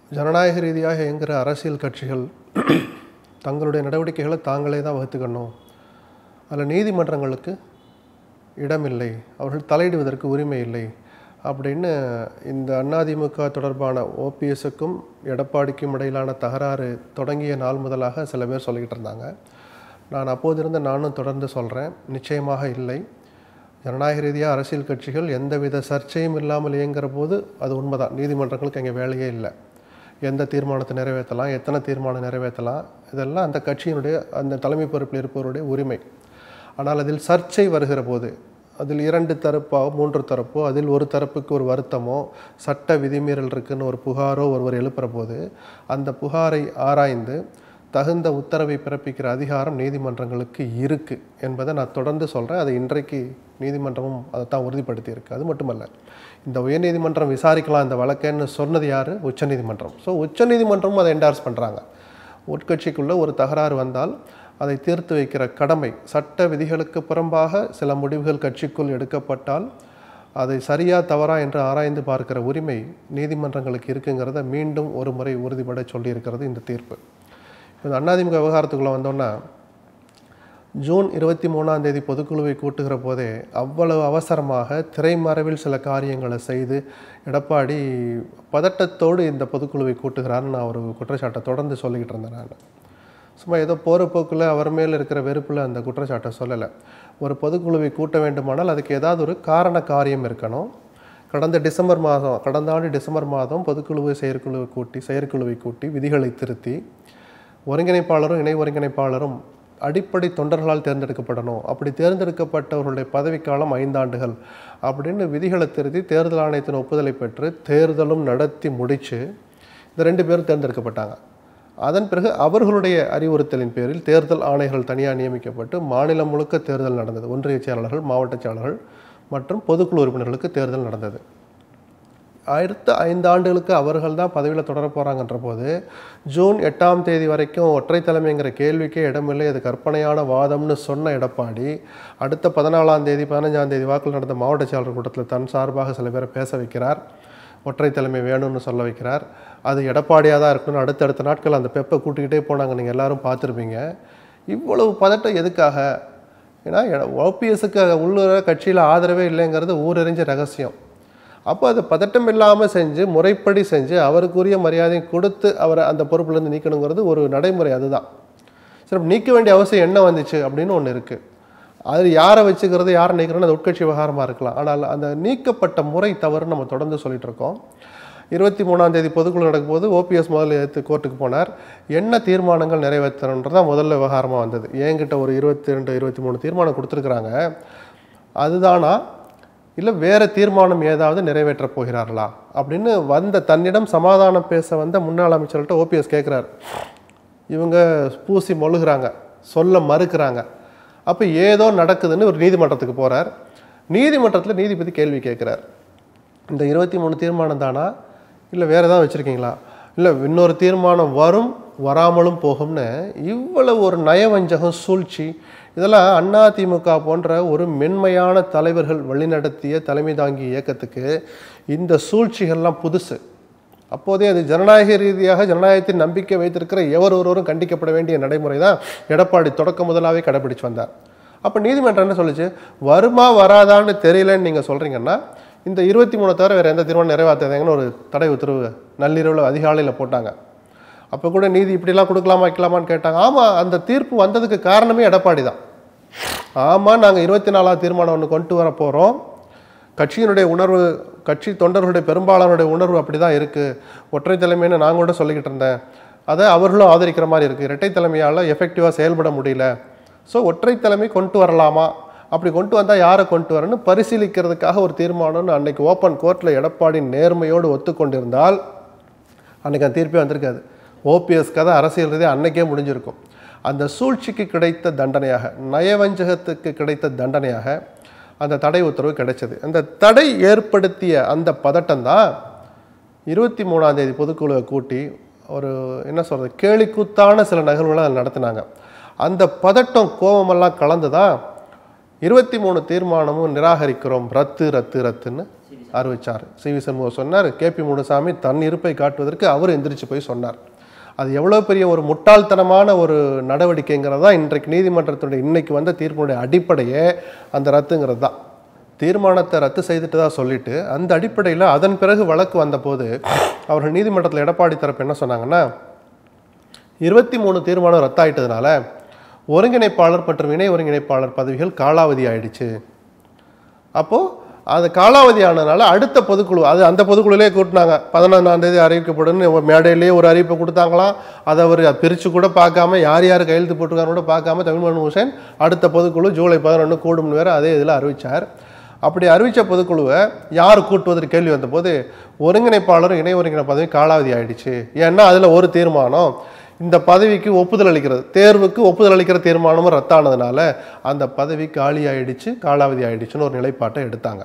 ஜனநாயக ரீதியாக இயங்குகிற அரசியல் கட்சிகள் தங்களுடைய நடவடிக்கைகளை தாங்களே தான் வகுத்துக்கணும் அதில் நீதிமன்றங்களுக்கு இடமில்லை அவர்கள் தலையிடுவதற்கு உரிமை இல்லை அப்படின்னு இந்த அதிமுக தொடர்பான ஓபிஎஸ்ஸுக்கும் எடப்பாடிக்கும் இடையிலான தகராறு தொடங்கிய நாள் முதலாக சில பேர் சொல்லிக்கிட்டு இருந்தாங்க நான் அப்போதிருந்து நானும் தொடர்ந்து சொல்கிறேன் நிச்சயமாக இல்லை ஜனநாயக ரீதியாக அரசியல் கட்சிகள் எந்தவித சர்ச்சையும் இல்லாமல் இயங்குற போது அது உண்மைதான் நீதிமன்றங்களுக்கு அங்கே வேலையே இல்லை எந்த தீர்மானத்தை நிறைவேற்றலாம் எத்தனை தீர்மானம் நிறைவேற்றலாம் இதெல்லாம் அந்த கட்சியினுடைய அந்த தலைமை பொறுப்பில் இருப்பவருடைய உரிமை ஆனால் அதில் சர்ச்சை வருகிற போது அதில் இரண்டு தரப்போ மூன்று தரப்போ அதில் ஒரு தரப்புக்கு ஒரு வருத்தமோ சட்ட விதிமீறல் இருக்குன்னு ஒரு புகாரோ ஒருவர் எழுப்புற போது அந்த புகாரை ஆராய்ந்து தகுந்த உத்தரவை பிறப்பிக்கிற அதிகாரம் நீதிமன்றங்களுக்கு இருக்குது என்பதை நான் தொடர்ந்து சொல்கிறேன் அதை இன்றைக்கு நீதிமன்றமும் அதை தான் உறுதிப்படுத்தியிருக்கு அது மட்டுமல்ல இந்த உயர்நீதிமன்றம் விசாரிக்கலாம் இந்த வழக்குன்னு சொன்னது யார் உச்சநீதிமன்றம் ஸோ உச்சநீதிமன்றமும் அதை என்டார்ஸ் பண்ணுறாங்க உட்கட்சிக்குள்ளே ஒரு தகராறு வந்தால் அதை தீர்த்து வைக்கிற கடமை சட்ட விதிகளுக்கு புறம்பாக சில முடிவுகள் கட்சிக்குள் எடுக்கப்பட்டால் அதை சரியா தவறா என்று ஆராய்ந்து பார்க்கிற உரிமை நீதிமன்றங்களுக்கு இருக்குங்கிறத மீண்டும் ஒரு முறை உறுதிபட சொல்லியிருக்கிறது இந்த தீர்ப்பு இப்போ இந்த அதிமுக விவகாரத்துக்குள்ளே வந்தோன்னா ஜூன் இருபத்தி மூணாம் தேதி பொதுக்குழுவை கூட்டுகிற போதே அவ்வளவு அவசரமாக திரைமறைவில் சில காரியங்களை செய்து எடப்பாடி பதட்டத்தோடு இந்த பொதுக்குழுவை கூட்டுகிறார்னு நான் ஒரு குற்றச்சாட்டை தொடர்ந்து சொல்லிக்கிட்டு இருந்தேன் நான் சும்மா ஏதோ போகிற போக்கில் அவர் மேல் இருக்கிற வெறுப்பில் அந்த குற்றச்சாட்டை சொல்லலை ஒரு பொதுக்குழுவை கூட்ட வேண்டுமானால் அதுக்கு ஏதாவது ஒரு காரண காரியம் இருக்கணும் கடந்த டிசம்பர் மாதம் கடந்த ஆண்டு டிசம்பர் மாதம் பொதுக்குழுவை செயற்குழுவை கூட்டி செயற்குழுவை கூட்டி விதிகளை திருத்தி ஒருங்கிணைப்பாளரும் இணை ஒருங்கிணைப்பாளரும் அடிப்படை தொண்டர்களால் தேர்ந்தெடுக்கப்படணும் அப்படி தேர்ந்தெடுக்கப்பட்டவர்களுடைய பதவிக்காலம் ஐந்தாண்டுகள் அப்படின்னு விதிகளை திருத்தி தேர்தல் ஆணையத்தின் ஒப்புதலை பெற்று தேர்தலும் நடத்தி முடித்து இந்த ரெண்டு பேரும் தேர்ந்தெடுக்கப்பட்டாங்க அதன் பிறகு அவர்களுடைய அறிவுறுத்தலின் பேரில் தேர்தல் ஆணையர்கள் தனியாக நியமிக்கப்பட்டு மாநிலம் முழுக்க தேர்தல் நடந்தது ஒன்றிய செயலாளர்கள் மாவட்ட செயலாளர்கள் மற்றும் பொதுக்குழு உறுப்பினர்களுக்கு தேர்தல் நடந்தது அடுத்த ஐந்து ஆண்டுகளுக்கு அவர்கள் தான் பதவியில் தொடர போகிறாங்கன்ற போது ஜூன் எட்டாம் தேதி வரைக்கும் ஒற்றை தலைமைங்கிற கேள்விக்கே இடமில்லை அது கற்பனையான வாதம்னு சொன்ன எடப்பாடி அடுத்த பதினாலாம் தேதி பதினஞ்சாம் தேதி வாக்கில் நடந்த மாவட்ட செயலாளர் கூட்டத்தில் தன் சார்பாக சில பேரை பேச வைக்கிறார் ஒற்றை தலைமை வேணும்னு சொல்ல வைக்கிறார் அது எடப்பாடியாக தான் இருக்கணும் அடுத்தடுத்த நாட்கள் அந்த பெப்பை கூட்டிக்கிட்டே போனாங்க நீங்கள் எல்லாரும் பார்த்துருப்பீங்க இவ்வளவு பதட்டம் எதுக்காக ஏன்னா ஓபிஎஸ்க்கு உள்ளூர கட்சியில் ஆதரவே இல்லைங்கிறது ஊரறிஞ்ச ரகசியம் அப்போ அது பதட்டம் இல்லாமல் செஞ்சு முறைப்படி செஞ்சு அவருக்குரிய மரியாதையை கொடுத்து அவரை அந்த பொறுப்புலேருந்து நீக்கணுங்கிறது ஒரு நடைமுறை அதுதான் சரி அப்ப நீக்க வேண்டிய அவசியம் என்ன வந்துச்சு அப்படின்னு ஒன்று இருக்குது அது யாரை வச்சுக்கிறது யாரை நீக்கிறோன்னு அது உட்கட்சி விவகாரமாக இருக்கலாம் ஆனால் அந்த நீக்கப்பட்ட முறை தவறு நம்ம தொடர்ந்து சொல்லிட்டு இருக்கோம் இருபத்தி மூணாம் தேதி பொதுக்குழு நடக்கும்போது ஓபிஎஸ் முதல்ல எடுத்து கோர்ட்டுக்கு போனார் என்ன தீர்மானங்கள் நிறைவேற்றணுன்றதான் முதல்ல விவகாரமாக வந்தது என்கிட்ட ஒரு இருபத்தி ரெண்டு இருபத்தி மூணு தீர்மானம் கொடுத்துருக்குறாங்க அதுதானா இல்லை வேறு தீர்மானம் ஏதாவது நிறைவேற்றப் போகிறார்களா அப்படின்னு வந்த தன்னிடம் சமாதானம் பேச வந்த முன்னாள் அமைச்சர்கிட்ட ஓபிஎஸ் கேட்குறாரு இவங்க பூசி மொழுகிறாங்க சொல்ல மறுக்கிறாங்க அப்போ ஏதோ நடக்குதுன்னு ஒரு நீதிமன்றத்துக்கு போகிறார் நீதிமன்றத்தில் நீதிபதி கேள்வி கேட்குறார் இந்த இருபத்தி மூணு தீர்மானம் தானா இல்லை வேறு ஏதாவது வச்சுருக்கீங்களா இல்லை இன்னொரு தீர்மானம் வரும் வராமலும் போகும்னு இவ்வளவு ஒரு நயவஞ்சகம் சூழ்ச்சி இதெல்லாம் அதிமுக போன்ற ஒரு மென்மையான தலைவர்கள் வழிநடத்திய தலைமை தாங்கிய இயக்கத்துக்கு இந்த சூழ்ச்சிகள்லாம் புதுசு அப்போதே அது ஜனநாயக ரீதியாக ஜனநாயகத்தின் நம்பிக்கை வைத்திருக்கிற எவர் ஒருவரும் கண்டிக்கப்பட வேண்டிய நடைமுறை தான் எடப்பாடி தொடக்க முதலாவே கடைபிடிச்சு வந்தார் அப்போ நீதிமன்றம் என்ன சொல்லுச்சு வருமா வராதான்னு தெரியலன்னு நீங்கள் சொல்கிறீங்கன்னா இந்த இருபத்தி மூணு தவிர வேறு எந்த தீர்மானம் நிறைவேற்றாதீங்கன்னு ஒரு தடை உத்தரவு நள்ளிரவில் அதிகாலையில் போட்டாங்க அப்போ கூட நீதி இப்படிலாம் கொடுக்கலாமா வைக்கலாமான்னு கேட்டாங்க ஆமாம் அந்த தீர்ப்பு வந்ததுக்கு காரணமே எடப்பாடி தான் ஆமாம் நாங்கள் இருபத்தி நாலாவது தீர்மானம் ஒன்று கொண்டு வர போகிறோம் கட்சியினுடைய உணர்வு கட்சி தொண்டர்களுடைய பெரும்பாலானுடைய உணர்வு அப்படி தான் இருக்குது ஒற்றை தலைமைன்னு நான் கூட சொல்லிக்கிட்டு இருந்தேன் அதை அவர்களும் ஆதரிக்கிற மாதிரி இருக்குது இரட்டை தலைமையால் எஃபெக்டிவாக செயல்பட முடியல ஸோ ஒற்றை தலைமை கொண்டு வரலாமா அப்படி கொண்டு வந்தால் யாரை கொண்டு வரணும்னு பரிசீலிக்கிறதுக்காக ஒரு தீர்மானம்னு அன்னைக்கு ஓப்பன் கோர்ட்டில் எடப்பாடி நேர்மையோடு ஒத்துக்கொண்டிருந்தால் அன்னைக்கு அந்த தீர்ப்பே வந்திருக்காது ஓபிஎஸ் கதை அரசியல் ரீதியாக அன்னைக்கே முடிஞ்சிருக்கும் அந்த சூழ்ச்சிக்கு கிடைத்த தண்டனையாக நயவஞ்சகத்துக்கு கிடைத்த தண்டனையாக அந்த தடை உத்தரவு கிடைச்சது அந்த தடை ஏற்படுத்திய அந்த பதட்டம் தான் இருபத்தி மூணாம் தேதி பொதுக்குழுவை கூட்டி ஒரு என்ன சொல்கிறது கேலிக்கூத்தான சில நிகழ்வுகளை அதில் நடத்தினாங்க அந்த பதட்டம் கோபமெல்லாம் கலந்து தான் இருபத்தி மூணு தீர்மானமும் நிராகரிக்கிறோம் ரத்து ரத்து ரத்துன்னு அறிவிச்சார் சி வி சண்முகம் சொன்னார் கேபி முனுசாமி தன் இருப்பை காட்டுவதற்கு அவர் எந்திரிச்சு போய் சொன்னார் அது எவ்வளோ பெரிய ஒரு முட்டாள்தனமான ஒரு நடவடிக்கைங்கிறது தான் இன்றைக்கு நீதிமன்றத்தினுடைய இன்னைக்கு வந்த தீர்ப்பினுடைய அடிப்படையே அந்த ரத்துங்கிறது தான் தீர்மானத்தை ரத்து செய்துட்டு தான் சொல்லிட்டு அந்த அடிப்படையில் அதன் பிறகு வழக்கு வந்தபோது அவர்கள் நீதிமன்றத்தில் எடப்பாடி தரப்பு என்ன சொன்னாங்கன்னா இருபத்தி மூணு தீர்மானம் ரத்தாயிட்டதுனால ஒருங்கிணைப்பாளர் மற்றும் இணை ஒருங்கிணைப்பாளர் பதவிகள் காலாவதி ஆயிடுச்சு அப்போது அது காலாவதி ஆனதுனால அடுத்த பொதுக்குழு அது அந்த பொதுக்குழுலே கூட்டினாங்க பதினொன்றாம் தேதி அறிவிக்கப்படும்னு ஒரு மேடையிலேயே ஒரு அறிவிப்பை கொடுத்தாங்களாம் அதை அவர் பிரித்து கூட பார்க்காம யார் யார் கையெழுத்து போட்டிருக்காங்க கூட பார்க்காம தமிழ்மன் ஹுசேன் அடுத்த பொதுக்குழு ஜூலை பதினொன்று கூடும்னு வேற அதே இதில் அறிவிச்சார் அப்படி அறிவித்த பொதுக்குழுவை யார் கூட்டுவதற்கு கேள்வி வந்தபோது ஒருங்கிணைப்பாளரும் இணை ஒருங்கிணை பதவி காலாவதி ஆயிடுச்சு ஏன்னா அதில் ஒரு தீர்மானம் இந்த பதவிக்கு ஒப்புதல் அளிக்கிறது தேர்வுக்கு ஒப்புதல் அளிக்கிற தீர்மானமும் ரத்தானதுனால அந்த பதவி காலி ஆயிடுச்சு காலாவதி ஆயிடுச்சுன்னு ஒரு நிலைப்பாட்டை எடுத்தாங்க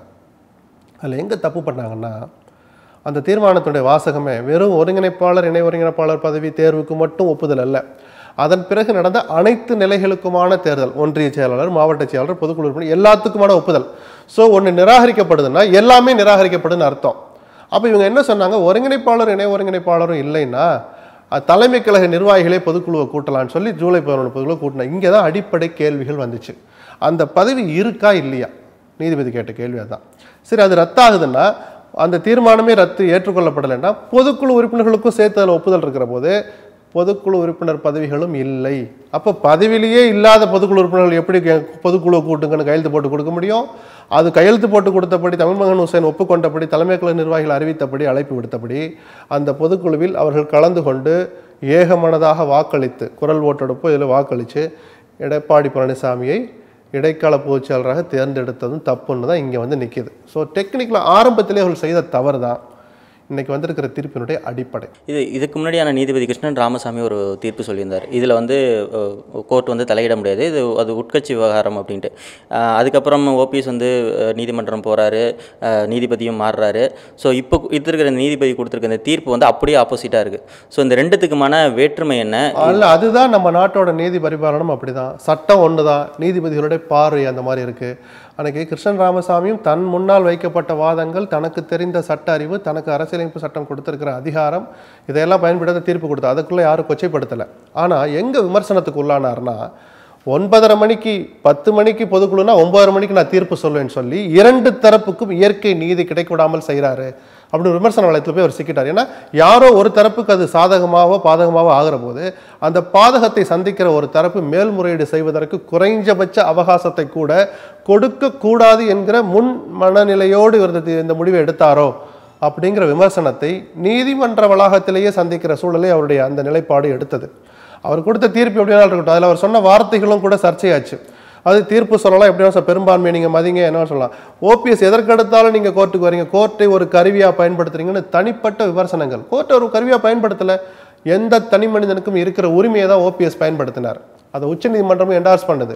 அதில் எங்கே தப்பு பண்ணாங்கன்னா அந்த தீர்மானத்துடைய வாசகமே வெறும் ஒருங்கிணைப்பாளர் இணை ஒருங்கிணைப்பாளர் பதவி தேர்வுக்கு மட்டும் ஒப்புதல் அல்ல அதன் பிறகு நடந்த அனைத்து நிலைகளுக்குமான தேர்தல் ஒன்றிய செயலாளர் மாவட்ட செயலாளர் பொதுக்குழு உறுப்பினர் எல்லாத்துக்குமான ஒப்புதல் ஸோ ஒன்று நிராகரிக்கப்படுதுன்னா எல்லாமே நிராகரிக்கப்படுதுன்னு அர்த்தம் அப்போ இவங்க என்ன சொன்னாங்க ஒருங்கிணைப்பாளர் இணை ஒருங்கிணைப்பாளரும் இல்லைன்னா அஹ், தலைமை கழக நிர்வாகிகளே பொதுக்குழுவை கூட்டலாம்னு சொல்லி ஜூலை பதினொன்று பொதுக்குழு கூட்டினாங்க இங்கே தான் அடிப்படை கேள்விகள் வந்துச்சு அந்த பதவி இருக்கா இல்லையா நீதிபதி கேட்ட கேள்வி அதான் சரி அது ரத்தாகுதுன்னா அந்த தீர்மானமே ரத்து ஏற்றுக்கொள்ளப்படலைன்னா பொதுக்குழு உறுப்பினர்களுக்கும் சேர்த்து அதில் ஒப்புதல் இருக்கிற போது பொதுக்குழு உறுப்பினர் பதவிகளும் இல்லை அப்போ பதவியிலேயே இல்லாத பொதுக்குழு உறுப்பினர்கள் எப்படி கே- பொதுக்குழு கூட்டுங்கன்னு கையெழுத்து போட்டு கொடுக்க முடியும் அது கையெழுத்து போட்டு கொடுத்தபடி தமிழ்மகன் ஹுசேன் ஒப்புக்கொண்டபடி தலைமை கழக நிர்வாகிகள் அறிவித்தபடி அழைப்பு விடுத்தபடி அந்த பொதுக்குழுவில் அவர்கள் கலந்து கொண்டு ஏகமனதாக வாக்களித்து குரல் ஓட்டெடுப்பு இதில் வாக்களித்து எடப்பாடி பழனிசாமியை இடைக்கால பொதுச்செயலராக தேர்ந்தெடுத்ததும் தப்புன்னு தான் இங்கே வந்து நிற்கிது ஸோ டெக்னிக்கலாக ஆரம்பத்திலே அவர்கள் செய்த தவறு தான் இன்னைக்கு வந்திருக்கிற தீர்ப்பினுடைய அடிப்படை இது இதுக்கு முன்னாடியான நீதிபதி கிருஷ்ணன் ராமசாமி ஒரு தீர்ப்பு சொல்லியிருந்தார் இதில் வந்து கோர்ட் வந்து தலையிட முடியாது இது அது உட்கட்சி விவகாரம் அப்படின்ட்டு அஹ், அதுக்கப்புறம் ஓபிஎஸ் வந்து அஹ், நீதிமன்றம் போகிறாரு நீதிபதியும் மாறுறாரு ஸோ இப்போ இது இருக்கிற நீதிபதி கொடுத்துருக்க இந்த தீர்ப்பு வந்து அப்படியே ஆப்போசிட்டாக இருக்குது ஸோ இந்த ரெண்டுத்துக்குமான வேற்றுமை என்ன அல்ல அதுதான் நம்ம நாட்டோட நீதி பரிபாலனம் அப்படிதான் சட்டம் ஒன்று தான் நீதிபதிகளுடைய பார்வை அந்த மாதிரி இருக்கு அன்னைக்கு கிருஷ்ணன் ராமசாமியும் தன் முன்னால் வைக்கப்பட்ட வாதங்கள் தனக்கு தெரிந்த சட்ட அறிவு தனக்கு அரசியலமைப்பு சட்டம் கொடுத்திருக்கிற அதிகாரம் இதையெல்லாம் பயன்படுத்த தீர்ப்பு கொடுத்தா அதுக்குள்ள யாரும் கொச்சைப்படுத்தலை ஆனா எங்க விமர்சனத்துக்கு உள்ளானார்னா ஒன்பதரை மணிக்கு பத்து மணிக்கு பொதுக்குழுனா ஒன்பதரை மணிக்கு நான் தீர்ப்பு சொல்வேன்னு சொல்லி இரண்டு தரப்புக்கும் இயற்கை நீதி கிடைக்க விடாமல் செய்கிறாரு அப்படின்னு விமர்சன வளையத்தில் போய் அவர் சிக்கிட்டார் ஏன்னா யாரோ ஒரு தரப்புக்கு அது சாதகமாவோ பாதகமாவோ ஆகிற போது அந்த பாதகத்தை சந்திக்கிற ஒரு தரப்பு மேல்முறையீடு செய்வதற்கு குறைஞ்சபட்ச அவகாசத்தை கூட கொடுக்க கூடாது என்கிற முன் மனநிலையோடு இவர் இந்த- இந்த முடிவை எடுத்தாரோ அப்படிங்கிற விமர்சனத்தை நீதிமன்ற வளாகத்திலேயே சந்திக்கிற சூழலை அவருடைய அந்த நிலைப்பாடு எடுத்தது அவர் கொடுத்த தீர்ப்பு எப்படினாலும் இருக்கட்டும் அதில் அவர் சொன்ன வார்த்தைகளும் கூட சர்ச்சையாச்சு அது தீர்ப்பு சொல்லலாம் எப்படினா சார் பெரும்பான்மை நீங்கள் மதிங்க என்ன சொல்லலாம் ஓபிஎஸ் எதற்கெடுத்தாலும் நீங்கள் கோர்ட்டுக்கு வரீங்க கோர்ட்டை ஒரு கருவியாக பயன்படுத்துறீங்கன்னு தனிப்பட்ட விமர்சனங்கள் கோர்ட்டை ஒரு கருவியாக பயன்படுத்தலை எந்த தனி மனிதனுக்கும் இருக்கிற உரிமையை தான் ஓபிஎஸ் பயன்படுத்தினார் அதை உச்சநீதிமன்றமும் என்டார்ஸ் பண்ணுது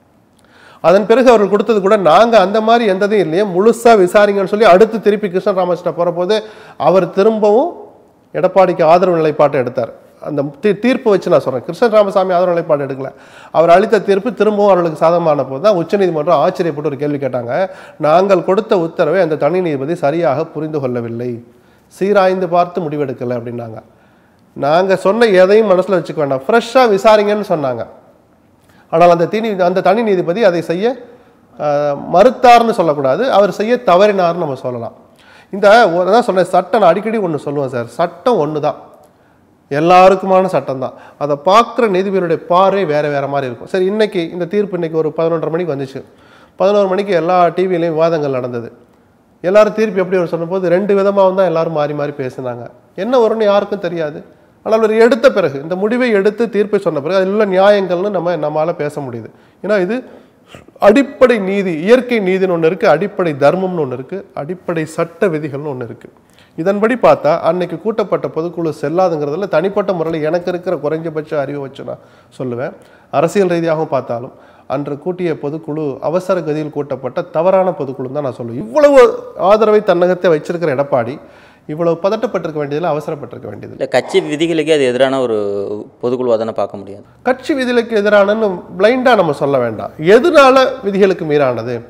அதன் பிறகு அவர்கள் கொடுத்தது கூட நாங்கள் அந்த மாதிரி எந்ததையும் இல்லையே முழுசாக விசாரிங்கன்னு சொல்லி அடுத்து திருப்பி கிருஷ்ணன் ராமகிருஷ்ணா போகிறபோது அவர் திரும்பவும் எடப்பாடிக்கு ஆதரவு நிலைப்பாட்டை எடுத்தார் அந்த தீ- தீர்ப்பு வச்சு நான் சொல்கிறேன் கிருஷ்ணன் ராமசாமி ஆதரவு நிலைப்பாடு எடுக்கல அவர் அளித்த தீர்ப்பு திரும்பவும் அவர்களுக்கு சாதகமான போது தான் உச்சநீதிமன்றம் ஆச்சரியப்பட்டு ஒரு கேள்வி கேட்டாங்க நாங்கள் கொடுத்த உத்தரவை அந்த தனி நீதிபதி சரியாக புரிந்து கொள்ளவில்லை சீராய்ந்து பார்த்து முடிவெடுக்கலை அப்படின்னாங்க நாங்கள் சொன்ன எதையும் மனசில் வச்சுக்க வேண்டாம் ஃப்ரெஷ்ஷாக விசாரிங்கன்னு சொன்னாங்க ஆனால் அந்த தனி அந்த தனி நீதிபதி அதை செய்ய அஹ், மறுத்தார்னு சொல்லக்கூடாது அவர் செய்ய தவறினார்னு நம்ம சொல்லலாம் இந்த ஒரு- அதான் சொன்னேன் சட்டம் நான் அடிக்கடி ஒன்று சொல்லுவேன் சார் சட்டம் ஒன்று தான் எல்லாருக்குமான சட்டம் தான் அதை பார்க்குற நீதிபதியுடைய பார்வை வேறு வேறு மாதிரி இருக்கும் சரி இன்னைக்கு இந்த தீர்ப்பு இன்னைக்கு ஒரு பதினொன்றரை மணிக்கு வந்துச்சு பதினோரு மணிக்கு எல்லா டிவிலையும் விவாதங்கள் நடந்தது எல்லாரும் தீர்ப்பு எப்படி ஒரு சொன்னபோது ரெண்டு விதமாக தான் எல்லாரும் மாறி மாறி பேசினாங்க என்ன வரும்னு யாருக்கும் தெரியாது ஆனால் அவர் எடுத்த பிறகு இந்த முடிவை எடுத்து தீர்ப்பை சொன்ன பிறகு அதில் உள்ள நியாயங்கள்னு நம்ம நம்மளால் பேச முடியுது ஏன்னா இது அடிப்படை நீதி இயற்கை நீதின்னு ஒன்று இருக்குது அடிப்படை தர்மம்னு ஒன்று இருக்குது அடிப்படை சட்ட விதிகள்னு ஒன்று இருக்குது இதன்படி பார்த்தா அன்னைக்கு கூட்டப்பட்ட பொதுக்குழு செல்லாதுங்கிறதுல தனிப்பட்ட முறையில் எனக்கு இருக்கிற குறைஞ்சபட்ச அறிவை வச்சு நான் சொல்லுவேன் அரசியல் ரீதியாகவும் பார்த்தாலும் அன்று கூட்டிய பொதுக்குழு அவசர கதியில் கூட்டப்பட்ட தவறான பொதுக்குழு தான் நான் சொல்லுவேன் இவ்வளவு ஆதரவை தன்னகத்தை வச்சிருக்கிற எடப்பாடி இவ்வளவு பதட்டப்பட்டிருக்க வேண்டியதில்லை அவசரப்பட்டிருக்க வேண்டியதில்லை இல்லை கட்சி விதிகளுக்கே அது எதிரான ஒரு பொதுக்குழுவாக தானே பார்க்க முடியாது கட்சி விதிகளுக்கு எதிரானன்னு பிளைண்டாக நம்ம சொல்ல வேண்டாம் எதனால விதிகளுக்கு மீறானது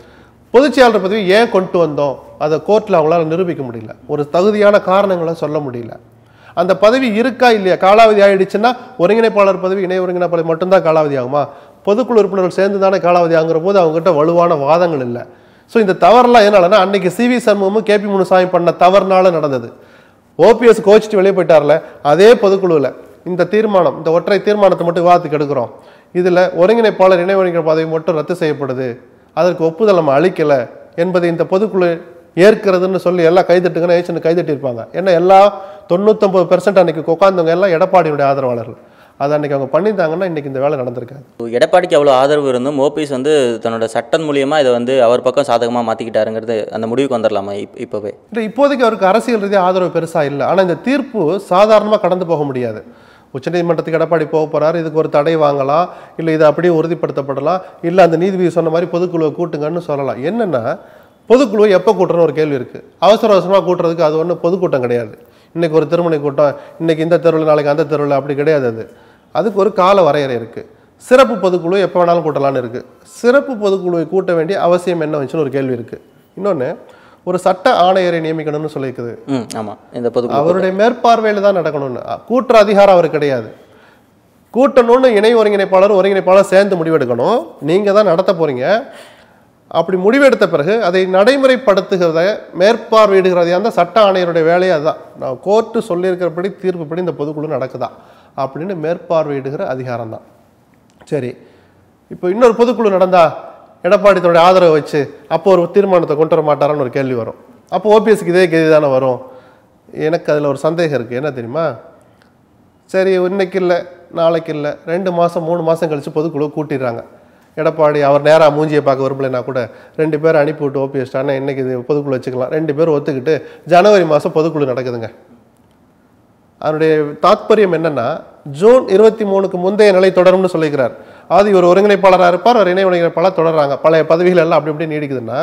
பொதுச்செயலாளர் பதவி ஏன் கொண்டு வந்தோம் அதை கோர்ட்டில் அவங்களால நிரூபிக்க முடியல ஒரு தகுதியான காரணங்களை சொல்ல முடியல அந்த பதவி இருக்கா இல்லையா காலாவதி ஆயிடுச்சுன்னா ஒருங்கிணைப்பாளர் பதவி இணை ஒருங்கிணைப்பாளர் மட்டும்தான் காலாவதி ஆகுமா பொதுக்குழு உறுப்பினர்கள் சேர்ந்து தானே காலாவதி ஆகுற போது அவங்ககிட்ட வலுவான வாதங்கள் இல்லை ஸோ இந்த தவறுலாம் என்னாலன்னா அன்னைக்கு சிவி சண்முகமும் கேபி முனுசாமி பண்ண தவறுனால நடந்தது ஓபிஎஸ் கோச்சிட்டு வெளியே போயிட்டார்ல அதே பொதுக்குழுவில் இந்த தீர்மானம் இந்த ஒற்றை தீர்மானத்தை மட்டும் விவாதத்துக்கு எடுக்கிறோம் இதில் ஒருங்கிணைப்பாளர் இணை ஒருங்கிணைப்பு பதவி மட்டும் ரத்து செய்யப்படுது அதற்கு ஒப்புதல் நம்ம அளிக்கல என்பதை இந்த பொதுக்குழு ஏற்கிறதுன்னு சொல்லி எல்லாம் கைதட்டுங்கன்னு ஏச்சுன்னு கைதட்டியிருப்பாங்க ஏன்னா எல்லா தொண்ணூத்தொம்பது பெர்சன்ட் அன்னைக்கு உட்காந்தவங்க எல்லாம் எடப்பாடியுடைய ஆதரவாளர்கள் அதை அன்னைக்கு அவங்க பண்ணியிருந்தாங்கன்னா இன்னைக்கு இந்த வேலை நடந்திருக்காது எடப்பாடிக்கு அவ்வளோ ஆதரவு இருந்தும் ஓபிஎஸ் வந்து தன்னோட சட்டம் மூலியமாக இதை வந்து அவர் பக்கம் சாதகமாக மாற்றிக்கிட்டாருங்கிறது அந்த முடிவுக்கு வந்துடலாமா இப் இப்போவே இல்லை இப்போதைக்கு அவருக்கு அரசியல் ரீதியாக ஆதரவு பெருசாக இல்லை ஆனால் இந்த தீர்ப்பு சாதாரணமாக கடந்து போக முடியாது உச்சநீதிமன்றத்துக்கு எடப்பாடி போக போறாரு இதுக்கு ஒரு தடை வாங்கலாம் இல்லை இது அப்படியே உறுதிப்படுத்தப்படலாம் இல்லை அந்த நீதிபதி சொன்ன மாதிரி பொதுக்குழுவை கூட்டுங்கன்னு சொல்லலாம் என்னன்னா பொதுக்குழுவை எப்போ கூட்டுறன்னு ஒரு கேள்வி இருக்குது அவசர அவசரமாக கூட்டுறதுக்கு அது ஒன்றும் பொதுக்கூட்டம் கிடையாது இன்னைக்கு ஒரு திருமணி கூட்டம் இன்னைக்கு இந்த தெருவில் நாளைக்கு அந்த தெருவில் அப்படி கிடையாது அது அதுக்கு ஒரு கால வரையறை இருக்குது சிறப்பு பொதுக்குழு எப்போ வேணாலும் கூட்டலாம்னு இருக்குது சிறப்பு பொதுக்குழுவை கூட்ட வேண்டிய அவசியம் என்ன வந்துச்சுன்னு ஒரு கேள்வி இருக்குது இன்னொன்று ஒரு சட்ட ஆணையரை நியமிக்கணும்னு சொல்லியிருக்குது ம் ஆமாம் இந்த பொதுக்குழு அவருடைய மேற்பார்வையில் தான் நடக்கணும்னு அ, கூட்டுற அதிகாரம் அவர் கிடையாது கூட்டணும்னு இணை ஒருங்கிணைப்பாளர் ஒருங்கிணைப்பாளர் சேர்ந்து முடிவெடுக்கணும் நீங்கள் தான் நடத்த போறீங்க அப்படி முடிவெடுத்த பிறகு அதை நடைமுறைப்படுத்துகிறத மேற்பார்வையிடுகிறதே அந்த சட்ட ஆணையருடைய வேலையே அதுதான் நான் கோர்ட்டு சொல்லியிருக்கிறபடி தீர்ப்புப்படி இந்த பொதுக்குழு நடக்குதா அப்படின்னு மேற்பார்வையிடுகிற அதிகாரம் தான் சரி இப்போ இன்னொரு பொதுக்குழு நடந்தா எடப்பாடி தன்னுடைய ஆதரவை வச்சு அப்போ ஒரு தீர்மானத்தை கொண்டு வர மாட்டாரான்னு ஒரு கேள்வி வரும் அப்போ ஓபிஎஸ்க்கு இதே கேள்வி தானே வரும் எனக்கு அதில் ஒரு சந்தேகம் இருக்குது என்ன தெரியுமா சரி இன்னைக்கு இல்லை நாளைக்கு இல்லை ரெண்டு மாதம் மூணு மாதம் கழித்து பொதுக்குழு கூட்டிடுறாங்க எடப்பாடி அவர் நேராக மூஞ்சியை பார்க்க விரும்பலைன்னா கூட ரெண்டு பேர் அனுப்பி விட்டு ஓபிஎஸ் ஆனால் இன்னைக்கு இது பொதுக்குழு வச்சுக்கலாம் ரெண்டு பேரும் ஒத்துக்கிட்டு ஜனவரி மாதம் பொதுக்குழு நடக்குதுங்க அதனுடைய தாத்பரியம் என்னன்னா ஜூன் இருபத்தி மூணுக்கு முந்தைய நிலை தொடரும்னு சொல்லிக்கிறார் அது இவர் ஒருங்கிணைப்பாளராக இருப்பார் ஒரு இணை ஒருங்கிணைப்பாளர் தொடர்றாங்க பழைய பதவிகள் எல்லாம் அப்படி இப்படி நீடிக்குதுன்னா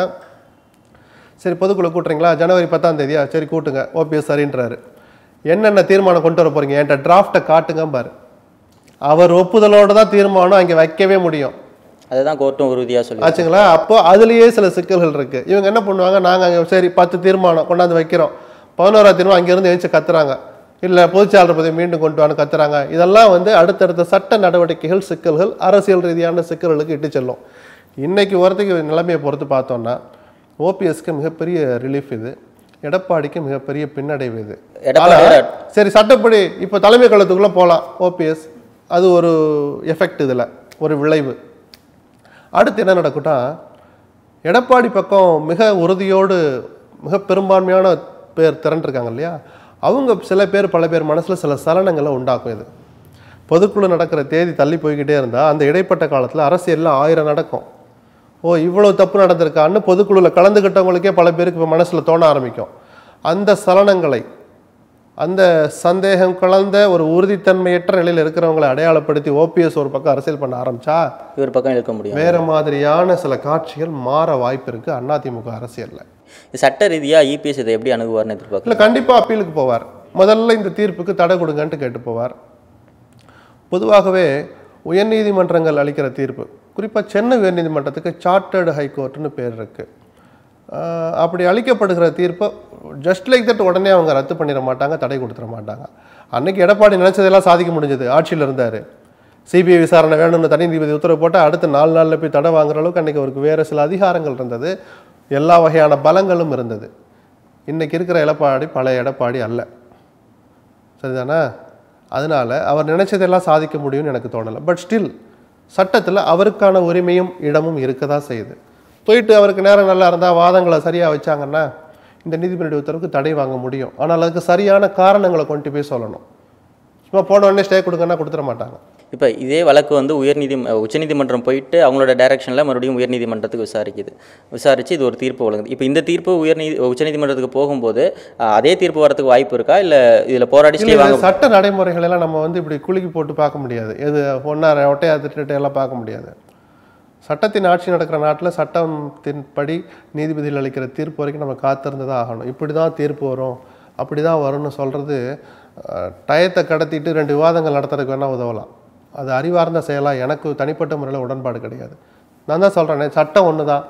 சரி பொதுக்குழு கூட்டுறீங்களா ஜனவரி பத்தாம் தேதியா சரி கூட்டுங்க ஓபிஎஸ் சரின்றாரு என்னென்ன தீர்மானம் கொண்டு வர போறீங்க என்கிட்ட டிராஃப்டை காட்டுங்க பாரு அவர் ஒப்புதலோட தான் தீர்மானம் அங்கே வைக்கவே முடியும் அதுதான் கோர்ட்டும் உறுதியாக சொல்லி ஆச்சுங்களா அப்போ அதுலேயே சில சிக்கல்கள் இருக்கு இவங்க என்ன பண்ணுவாங்க நாங்கள் அங்கே சரி பத்து தீர்மானம் கொண்டாந்து வைக்கிறோம் பதினோராவது தீர்மானம் அங்கேருந்து எழுந்து கத்துறாங்க இல்லை பொதுச்சாளர் பதவி மீண்டும் கொண்டு வான்னு கத்துறாங்க இதெல்லாம் வந்து அடுத்தடுத்த சட்ட நடவடிக்கைகள் சிக்கல்கள் அரசியல் ரீதியான சிக்கல்களுக்கு இட்டு செல்லும் இன்னைக்கு வரதுக்கு நிலைமையை பொறுத்து பார்த்தோம்னா ஓபிஎஸ்க்கு மிகப்பெரிய ரிலீஃப் இது எடப்பாடிக்கு மிகப்பெரிய பின்னடைவு இது எடப்பாடி ஆனா, சரி சட்டப்படி இப்போ தலைமை கழகத்துக்குள்ளே போகலாம் ஓபிஎஸ் அது ஒரு எஃபெக்ட் இதில் ஒரு விளைவு அடுத்து என்ன நடக்கும்னா எடப்பாடி பக்கம் மிக உறுதியோடு மிக பெரும்பான்மையான பேர் திரண்டிருக்காங்க இல்லையா அவங்க சில பேர் பல பேர் மனசில் சில சலனங்களை உண்டாக்கும் இது பொதுக்குழு நடக்கிற தேதி தள்ளி போய்கிட்டே இருந்தால் அந்த இடைப்பட்ட காலத்தில் அரசியலில் ஆயிரம் நடக்கும் ஓ இவ்வளவு தப்பு நடந்திருக்கான்னு பொதுக்குழுவில் கலந்துக்கிட்டவங்களுக்கே பல பேருக்கு இப்போ மனசில் தோண ஆரம்பிக்கும் அந்த சலனங்களை அந்த சந்தேகம் கலந்த ஒரு உறுதித்தன்மையற்ற நிலையில் இருக்கிறவங்களை அடையாளப்படுத்தி ஓபிஎஸ் ஒரு பக்கம் அரசியல் பண்ண ஆரம்பிச்சா இவர் பக்கம் இழுக்க முடியும் வேற மாதிரியான சில காட்சிகள் மாற வாய்ப்பு இருக்கு அதிமுக அரசியல்ல சட்ட ரீதியாக இபிஎஸ் இதை எப்படி அணுகுவார்னு எதிர்பார்க்கலாம் இல்ல கண்டிப்பா அப்பீலுக்கு போவார் முதல்ல இந்த தீர்ப்புக்கு தடை கொடுங்கன்ட்டு கேட்டு போவார் பொதுவாகவே உயர்நீதிமன்றங்கள் அளிக்கிற தீர்ப்பு குறிப்பா சென்னை உயர்நீதிமன்றத்துக்கு சார்ட்டர்டு ஹைகோர்ட்னு பேர் இருக்கு ஆஹ் அப்படி அளிக்கப்படுகிற தீர்ப்பை ஜஸ்ட் லைக் தட் உடனே அவங்க ரத்து பண்ணிட மாட்டாங்க தடை கொடுத்துட மாட்டாங்க அன்னைக்கு எடப்பாடி நினைச்சதெல்லாம் சாதிக்க முடிஞ்சது ஆட்சியில் இருந்தார் சிபிஐ விசாரணை வேணும்னு தனி நீதிபதி உத்தரவு போட்டால் அடுத்த நாலு நாளில் போய் தடை வாங்குற அளவுக்கு அன்னைக்கு அவருக்கு வேறு சில அதிகாரங்கள் இருந்தது எல்லா வகையான பலங்களும் இருந்தது இன்னைக்கு இருக்கிற எடப்பாடி பழைய எடப்பாடி அல்ல சரிதானே அதனால அவர் நினைச்சதெல்லாம் சாதிக்க முடியும்னு எனக்கு தோணலை பட் ஸ்டில் சட்டத்தில் அவருக்கான உரிமையும் இடமும் இருக்க தான் செய்யுது போயிட்டு அவருக்கு நேரம் நல்லா இருந்தால் வாதங்களை சரியாக வச்சாங்கன்னா இந்த நீதிபதி உத்தரவுக்கு தடை வாங்க முடியும் ஆனால் அதுக்கு சரியான காரணங்களை கொண்டு போய் சொல்லணும் சும்மா போன உடனே ஸ்டே கொடுங்கன்னா கொடுத்துட மாட்டாங்க இப்போ இதே வழக்கு வந்து உயர்நீதி உச்சநீதிமன்றம் போயிட்டு அவங்களோட டைரக்ஷனில் மறுபடியும் உயர்நீதிமன்றத்துக்கு விசாரிக்குது விசாரித்து இது ஒரு தீர்ப்பு வழங்குது இப்போ இந்த தீர்ப்பு உயர்நீதி உச்சநீதிமன்றத்துக்கு போகும்போது அஹ், அதே தீர்ப்பு வரதுக்கு வாய்ப்பு இருக்கா இல்லை இதில் போராடி இல்ல, ஸ்டே இது வாங்க சட்ட நடைமுறைகள் எல்லாம் நம்ம வந்து இப்படி குலுக்கி போட்டு பார்க்க முடியாது எது ஒன்றா ஒட்டையா திட்டு எல்லாம் பார்க்க முடியாது சட்டத்தின் ஆட்சி நடக்கிற நாட்டில் சட்டத்தின்படி நீதிபதிகள் அளிக்கிற தீர்ப்பு வரைக்கும் நம்ம காத்திருந்து தான் ஆகணும் இப்படி தான் தீர்ப்பு வரும் அப்படி தான் வரும்னு சொல்கிறது டயத்தை கடத்திட்டு ரெண்டு விவாதங்கள் நடத்துறதுக்கு வேணால் உதவலாம் அது அறிவார்ந்த செயலாக எனக்கு தனிப்பட்ட முறையில் உடன்பாடு கிடையாது நான் தான் சொல்கிறேனே சட்டம் ஒன்று தான்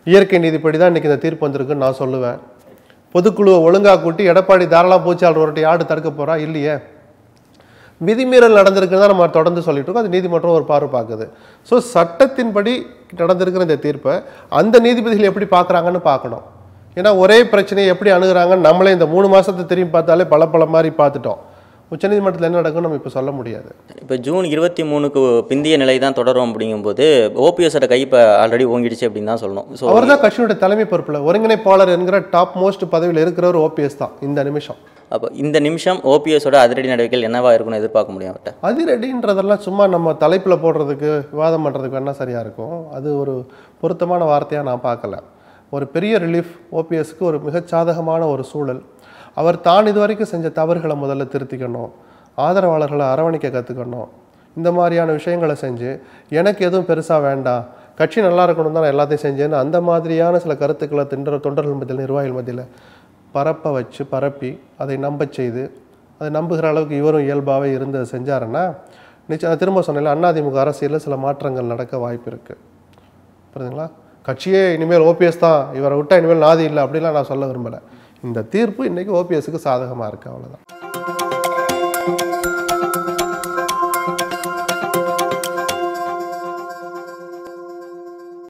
இயற்கை நீதிப்படி தான் இன்றைக்கி இந்த தீர்ப்பு வந்திருக்குன்னு நான் சொல்லுவேன் பொதுக்குழுவை ஒழுங்கா கூட்டி எடப்பாடி தாராளா பூச்சாளர் ஒருட்டி யாடு தடுக்க போறா இல்லையே விதிமீறல் நடந்திருக்குன்னு தான் நம்ம தொடர்ந்து சொல்லிட்டு இருக்கோம் அது நீதிமன்றம் ஒரு பார்வை பார்க்குது ஸோ சட்டத்தின்படி நடந்திருக்கிற இந்த தீர்ப்பை அந்த நீதிபதிகள் எப்படி பார்க்குறாங்கன்னு பார்க்கணும் ஏன்னா ஒரே பிரச்சனையை எப்படி அணுகுறாங்கன்னு நம்மளே இந்த மூணு மாசத்தை திரும்பி பார்த்தாலே பல பல மாதிரி பார்த்துட்டோம் உச்சநீதிமன்றத்தில் என்ன நடக்கும்னு நம்ம இப்போ சொல்ல முடியாது இப்போ ஜூன் இருபத்தி மூணுக்கு பிந்திய நிலை தான் தொடரும் அப்படிங்கும்போது ஓபிஎஸோட கை இப்போ ஆல்ரெடி ஓங்கிடுச்சு அப்படின்னு தான் சொல்லணும் ஸோ அவர் தான் கட்சியோட தலைமை பொறுப்பில் ஒருங்கிணைப்பாளர் என்கிற டாப் மோஸ்ட் பதவியில் இருக்கிறவர் ஓபிஎஸ் தான் இந்த நிமிஷம் அப்போ இந்த நிமிஷம் ஓபிஎஸோட அதிரடி நடவடிக்கைகள் என்னவா இருக்கும்னு எதிர்பார்க்க முடியும் அவர்கிட்ட அதிரடின்றதெல்லாம் சும்மா நம்ம தலைப்பில் போடுறதுக்கு விவாதம் பண்ணுறதுக்கு வேணால் சரியாக இருக்கும் அது ஒரு பொருத்தமான வார்த்தையாக நான் பார்க்கல ஒரு பெரிய ரிலீஃப் ஓபிஎஸ்க்கு ஒரு மிகச் சாதகமான ஒரு சூழல் அவர் தான் இது வரைக்கும் செஞ்ச தவறுகளை முதல்ல திருத்திக்கணும் ஆதரவாளர்களை அரவணைக்க கற்றுக்கணும் இந்த மாதிரியான விஷயங்களை செஞ்சு எனக்கு எதுவும் பெருசாக வேண்டாம் கட்சி நல்லா இருக்கணும் தான் நான் எல்லாத்தையும் செஞ்சேன்னு அந்த மாதிரியான சில கருத்துக்களை தின்ற தொண்டர்கள் மத்தியில் நிர்வாகிகள் மத்தியில் பரப்ப வச்சு பரப்பி அதை நம்பச் செய்து அதை நம்புகிற அளவுக்கு இவரும் இயல்பாகவே இருந்து அதை செஞ்சாருன்னா நிச்சயம் நான் திரும்ப சொன்னேன்ல அதிமுக அரசியலில் சில மாற்றங்கள் நடக்க வாய்ப்பு இருக்குது புரியுதுங்களா கட்சியே இனிமேல் ஓபிஎஸ் தான் இவரை விட்டா இனிமேல் நாதி இல்லை அப்படிலாம் நான் சொல்ல விரும்பலை இந்த தீர்ப்பு இன்றைக்கி ஓபிஎஸ்க்கு சாதகமாக இருக்குது அவ்வளவுதான்